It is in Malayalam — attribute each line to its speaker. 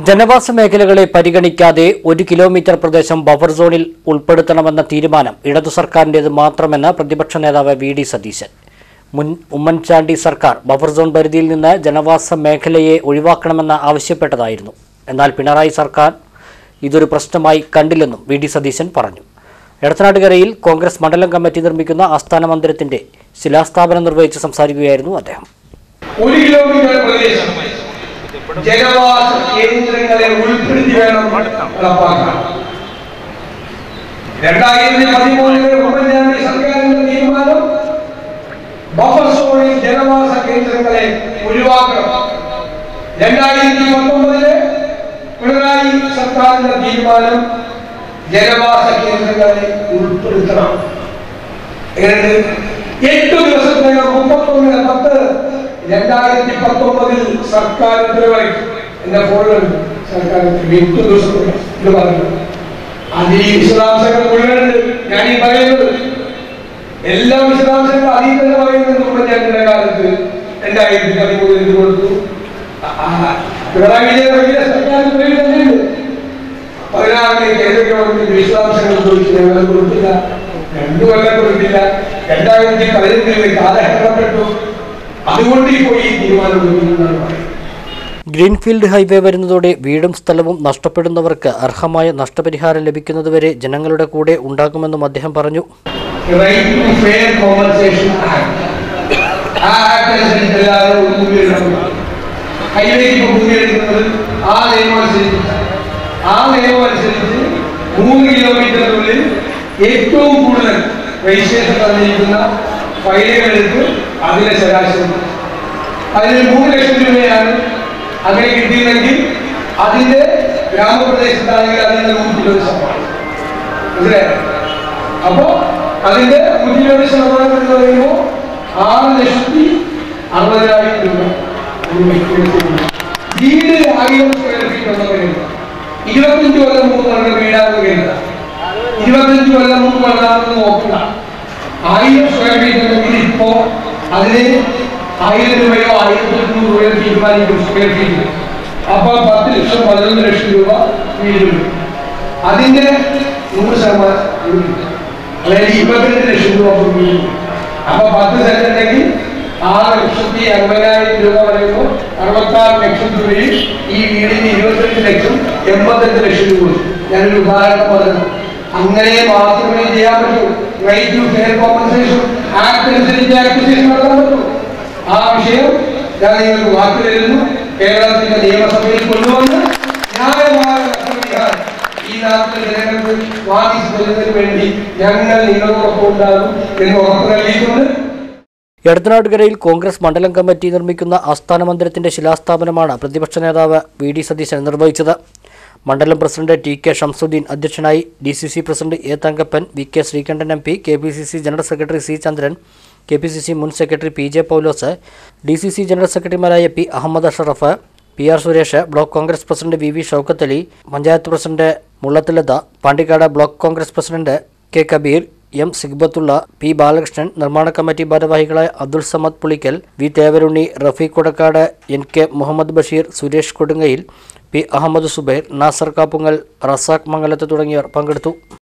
Speaker 1: ജനവാസ മേഖലകളെ പരിഗണിക്കാതെ ഒരു കിലോമീറ്റർ പ്രദേശം ബഫർ സോണിൽ ഉൾപ്പെടുത്തണമെന്ന തീരുമാനം ഇടതു സർക്കാരിൻ്റേത് മാത്രമെന്ന് പ്രതിപക്ഷ നേതാവ് വി ഡി സതീശൻ മുൻ ഉമ്മൻചാണ്ടി സർക്കാർ ബഫർ സോൺ പരിധിയിൽ നിന്ന് ജനവാസ മേഖലയെ ഒഴിവാക്കണമെന്ന് ആവശ്യപ്പെട്ടതായിരുന്നു എന്നാൽ പിണറായി സർക്കാർ ഇതൊരു പ്രശ്നമായി കണ്ടില്ലെന്നും വി ഡി സതീശൻ പറഞ്ഞു എടത്തനാട്ടുകരയിൽ കോൺഗ്രസ് മണ്ഡലം കമ്മിറ്റി നിർമ്മിക്കുന്ന ആസ്ഥാന മന്ദിരത്തിന്റെ ശിലാസ്ഥാപനം നിർവഹിച്ച് സംസാരിക്കുകയായിരുന്നു അദ്ദേഹം
Speaker 2: ഒരു കിലോമീറ്റർ പ്രദേശം ജനവാസ കേന്ദ്രങ്ങളെ ഉൾപ്പെടുത്തി വേണം നടപ്പാക്കാൻ രണ്ടായിരത്തി പതിമൂന്നിലെ ഉമ്മൻചാണ്ടി സർക്കാരിന്റെ തീരുമാനം ബഫർ സോണിൽ ജനവാസ കേന്ദ്രങ്ങളെ ഒഴിവാക്കണം രണ്ടായിരത്തി പത്തൊമ്പതിലെ പിണറായി സർക്കാരിന്റെ തീരുമാനം ജനവാസ കേന്ദ്രങ്ങളെ ഉൾപ്പെടുത്തണം ഏഴ് എട്ട് ദിവസത്തിനകം മുപ്പത്തൊന്ന് പത്ത് രണ്ടായിരത്തി പത്തൊമ്പതിൽ സർക്കാർ ഉത്തരവായി എന്റെ ഫോണിലുണ്ട് സർക്കാർ ഉത്തരവ് എട്ട് ദിവസത്തിനകം ഇത് പറഞ്ഞു അതിൽ ഈ വിശദാംശങ്ങൾ മുഴുവനുണ്ട് ഞാൻ ഈ പറയുന്നത് എല്ലാ വിശദാംശങ്ങളും അതിൽ തന്നെ പറയുന്നത് ഉമ്മൻചാണ്ടിയുടെ കാലത്ത് രണ്ടായിരത്തി പതിമൂന്നിൽ ഇത് കൊടുത്തു ആ, ആ, പിണറായി വിജയൻ വലിയ സർക്കാർ ഉത്തരവിൽ തന്നെയുണ്ട് പതിനാറിന് കേന്ദ്ര ഗവൺമെന്റ് വിശദാംശങ്ങൾ ചോദിച്ചു ഞങ്ങൾ കൊടുത്തില്ല രണ്ടു കൊല്ലം കൊടുത്തില്ല രണ്ടായിരത്തി പതിനെട്ടിൽ കാലഹരണപ്പെട്ടു അതുകൊണ്ട് ഇപ്പോൾ ഈ തീരുമാനം എടുക്കുന്നതാണ് പറയുന്നത്
Speaker 1: ഗ്രീൻഫീൽഡ് ഹൈവേ വരുന്നതോടെ വീടും സ്ഥലവും നഷ്ടപ്പെടുന്നവർക്ക് അർഹമായ നഷ്ടപരിഹാരം ലഭിക്കുന്നതുവരെ ജനങ്ങളുടെ കൂടെ ഉണ്ടാകുമെന്നും അദ്ദേഹം പറഞ്ഞു
Speaker 2: right to fair compensation act ആ ആക്ട് അനുസരിച്ച് എല്ലാവരും ഒരു ഭൂമി എടുക്കണം ഹൈവേക്ക് ഇപ്പോൾ ഭൂമി എടുക്കുന്നത് ആ നിയമം അനുസരിച്ച് ആ നിയമം അനുസരിച്ച് മൂന്ന് കിലോമീറ്ററിനുള്ളിൽ ഏറ്റവും കൂടുതൽ രജിസ്ട്രേഷൻ തന്നിരിക്കുന്ന ഫയലുകൾ എടുത്ത് അതിനെ ശരാശരി അതിന് മൂന്ന് ലക്ഷം രൂപയാണ് അങ്ങനെ കിട്ടിയിരുന്നെങ്കിൽ അതിന്റെ ഗ്രാമപ്രദേശത്താണെങ്കിൽ അതിന്റെ നൂറ്റി ഇരുപത് ശതമാനം മനസ്സിലായോ അപ്പോ അതിന്റെ നൂറ്റി ഇരുപത് ശതമാനം എന്ന് പറയുമ്പോൾ ആറ് ലക്ഷത്തി അറുപതിനായിരം രൂപ ഒരു വ്യക്തിയുടെ ചെലവ്. വീട് ആയിരം സ്ക്വയർ ഫീറ്റ് എന്ന് പറയുന്നത് ഇരുപത്തഞ്ച് കൊല്ലം മുമ്പ് പറഞ്ഞ വീടാണെന്ന് കരുതുക ഇരുപത്തഞ്ച് കൊല്ലം മുമ്പ് പറഞ്ഞാണെന്ന് നോക്കുക ആയിരം സ്ക്വയർ ഫീറ്റ് ഉണ്ടെങ്കിൽ ഇപ്പോ അതിന് ആയിരം രൂപയോ ആയിരത്തി എണ്ണൂറ് രൂപയോ തീരുമാനിക്കും സ്ക്വയർ ഫീറ്റ് അപ്പൊ പത്ത് ലക്ഷം പതിനൊന്ന് ലക്ഷം രൂപ വീട് കിട്ടും അതിന്റെ നൂറ് ശതമാനം വീട് കിട്ടും. അതായത് ഇരുപത്തിരണ്ട് ലക്ഷം രൂപ per വീട് കിട്ടും. അപ്പൊ പത്ത് സെന്റ് ഉണ്ടെങ്കിൽ ആറ് ലക്ഷത്തി അമ്പതിനായിരം രൂപ പറയുമ്പോൾ അറുപത്താറ് ലക്ഷം രൂപയിൽ ഈ വീടിന് ഇരുപത്തിരണ്ട് ലക്ഷം എൺപത്തഞ്ച് ലക്ഷം രൂപ കൊടുക്കും. ഞാനൊരു ഉദാഹരണം പറഞ്ഞു അങ്ങനെ മാത്രമേ ചെയ്യാൻ പറ്റൂ right to fair compensation act അനുസരിച്ച് ആക്വിസിഷൻ നടത്താൻ പറ്റൂ ആ വിഷയം ഞാൻ നിങ്ങൾക്ക് വാക്ക് തരുന്നു കേരളത്തിന്റെ നിയമസഭയിൽ കൊണ്ടുവന്ന് ന്യായമായ നഷ്ടപരിഹാരം ഈ നാട്ടിലെ ജനങ്ങൾക്ക് വാദിച്ചു തരുന്നതിന് വേണ്ടി ഞങ്ങൾ നിങ്ങളോടൊപ്പം ഉണ്ടാകും എന്ന് ഉറപ്പ് നൽകിയിട്ടുണ്ട്
Speaker 1: എടത്തനാട്ടുകരയിൽ കോൺഗ്രസ് മണ്ഡലം കമ്മിറ്റി നിർമ്മിക്കുന്ന ആസ്ഥാന മന്ദിരത്തിന്റെ ശിലാസ്ഥാപനമാണ് പ്രതിപക്ഷ നേതാവ് വി ഡി സതീശൻ നിർവഹിച്ചത് മണ്ഡലം പ്രസിഡന്റ് ടി കെ ഷംസുദ്ദീൻ അധ്യക്ഷനായി D C C president A Thankappan V K Sreekandan M P K P C C general secretary C Chandran K P C C മുൻ secretary P J Paulose D C C general സെക്രട്ടറിമാരായ P Ahammed Ashraf P R Suresh block Congress president V V Shoukath Ali panchayat president മുള്ളത്തിലത Pandikkad block Congress president K Kabeer M Sigbathulla P Balakrishnan നിർമ്മാണ കമ്മിറ്റി ഭാരവാഹികളായ Abdul Samad Pulikkal V തേവരുണ്ണി Rafeeq Kodakkad N K Muhammad Basheer Suresh Kodungayil P Ahammed Subair Nasar Kappungal Razak Mangalath തുടങ്ങിയവർ പങ്കെടുത്തു